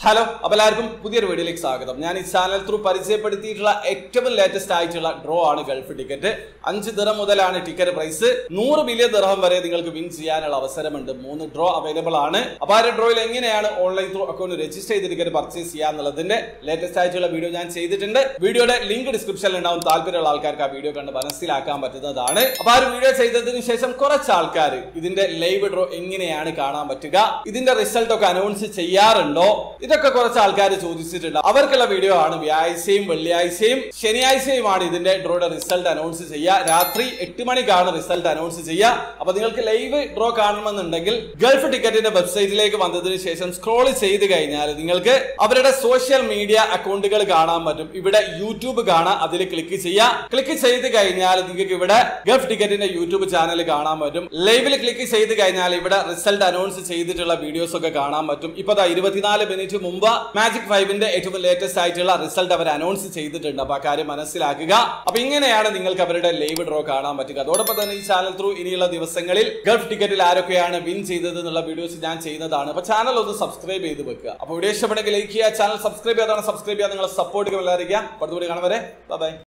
hello അപ്പോൾ എല്ലാവർക്കും പുതിയൊരു വീഡിയോയിലേക്ക് സ്വാഗതം ഞാൻ ഈ ചാനൽ ത്രൂ പരിചയപ്പെടുത്തിയിട്ടുള്ള ഏറ്റവും ലേറ്റസ്റ്റ് ആയിട്ടുള്ള ഡ്രോ ആണ് ഗൾഫ് ടിക്കറ്റ് അഞ്ച് ദിറം മുതലാണ് ടിക്കറ്റ് പ്രൈസ് നൂറ് മില്യൺ ദിറഹം വരെ നിങ്ങൾക്ക് വിൻ ചെയ്യാനുള്ള അവസരമുണ്ട് മൂന്ന് ഡ്രോ അവൈലബിൾ ആണ് അപ്പോൾ ആ ഒരു ഡ്രോയിൽ എങ്ങനെയാണ് ഓൺലൈൻ ത്രൂ അക്കൗണ്ട് രജിസ്റ്റർ ചെയ്ത് ടിക്കറ്റ് പർച്ചേസ് ചെയ്യാന്നുള്ളതിന്റെ ലേറ്റസ്റ്റ് ആയിട്ടുള്ള വീഡിയോ ഞാൻ ചെയ്തിട്ടുണ്ട് വീഡിയോയുടെ ലിങ്ക് ഡിസ്ക്രിപ്ഷനിൽ ഉണ്ടാവും താല്പര്യമുള്ള ആൾക്കാർക്ക് ആ വീഡിയോ കണ്ട് മനസ്സിലാക്കാൻ പറ്റുന്നതാണ് അപ്പോൾ ആ ഒരു വീഡിയോ ചെയ്തതിന് ശേഷം കുറച്ച് ആൾക്കാർ ഇതിന്റെ ലൈവ് ഡ്രോ എങ്ങനെയാണ് കാണാൻ പറ്റുക ഇതിന്റെ റിസൾട്ട് ഒക്കെ അനൗൺസ് ചെയ്യാറുണ്ടോ ഇതൊക്കെ കുറച്ച് ആൾക്കാർ ചോദിച്ചിട്ടുണ്ട് അവർക്കുള്ള വീഡിയോ ആണ് വ്യാഴാഴ്ചയും വെള്ളിയാഴ്ചയും ശനിയാഴ്ചയുമാണ് ഇതിന്റെ ഡ്രോയുടെ റിസൾട്ട് അനൗൺസ് ചെയ്യുക രാത്രി എട്ട് മണിക്കാണ് റിസൾട്ട് അനൗൺസ് ചെയ്യുക അപ്പൊ നിങ്ങൾക്ക് ലൈവ് ഡ്രോ കാണണമെന്നുണ്ടെങ്കിൽ ഗൾഫ് ടിക്കറ്റിന്റെ വെബ്സൈറ്റിലേക്ക് വന്നതിന് ശേഷം സ്ക്രോൾ ചെയ്ത് കഴിഞ്ഞാൽ നിങ്ങൾക്ക് അവരുടെ സോഷ്യൽ മീഡിയ അക്കൗണ്ടുകൾ കാണാൻ പറ്റും ഇവിടെ യൂട്യൂബ് കാണാം അതിൽ ക്ലിക്ക് ചെയ്യാം ക്ലിക്ക് ചെയ്ത് കഴിഞ്ഞാൽ നിങ്ങൾക്ക് ഇവിടെ ഗൾഫ് ടിക്കറ്റിന്റെ യൂട്യൂബ് ചാനൽ കാണാൻ പറ്റും ലൈവിൽ ക്ലിക്ക് ചെയ്ത് കഴിഞ്ഞാൽ ഇവിടെ റിസൾട്ട് അനൗൺസ് ചെയ്തിട്ടുള്ള വീഡിയോസ് ഒക്കെ കാണാൻ പറ്റും ഇപ്പൊ ദാ ഇരുപത്തിനാല് മിനിറ്റ് മുമ്പ് മാജിക് ഫൈവിന്റെ ഏറ്റവും ലേറ്റസ്റ്റ് ആയിട്ടുള്ള റിസൾട്ട് അവർ അനൗൺസ് ചെയ്തിട്ടുണ്ട് അപ്പൊ ആ കാര്യം മനസ്സിലാക്കുക അപ്പൊ ഇങ്ങനെയാണ് നിങ്ങൾക്ക് അവരുടെ ലൈവ് ഡ്രോ കാണാൻ പറ്റുക അതോടൊപ്പം തന്നെ ഈ ചാനൽ ത്രൂ ഇനിയുള്ള ദിവസങ്ങളിൽ ഗൾഫ് ടിക്കറ്റിൽ ആരൊക്കെയാണ് വിൻ ചെയ്തത് എന്നുള്ള വീഡിയോസ് ഞാൻ ചെയ്യുന്നതാണ് അപ്പൊ ചാനൽ ഒന്ന് സബ്സ്ക്രൈബ് ചെയ്ത് വെക്കുക അപ്പൊ വീഡിയോ ഇഷ്ടപ്പെടുമെങ്കിൽ ലൈക്ക് ചെയ്യുക ചാനൽ സബ്സ്ക്രൈബ് ചെയ്യാതാണ് സബ്സ്ക്രൈബ് ചെയ്യുക നിങ്ങളെ സപ്പോർട്ട് എല്ലാവരും അടുത്തുകൂടി കാണാൻ വരെ ബൈ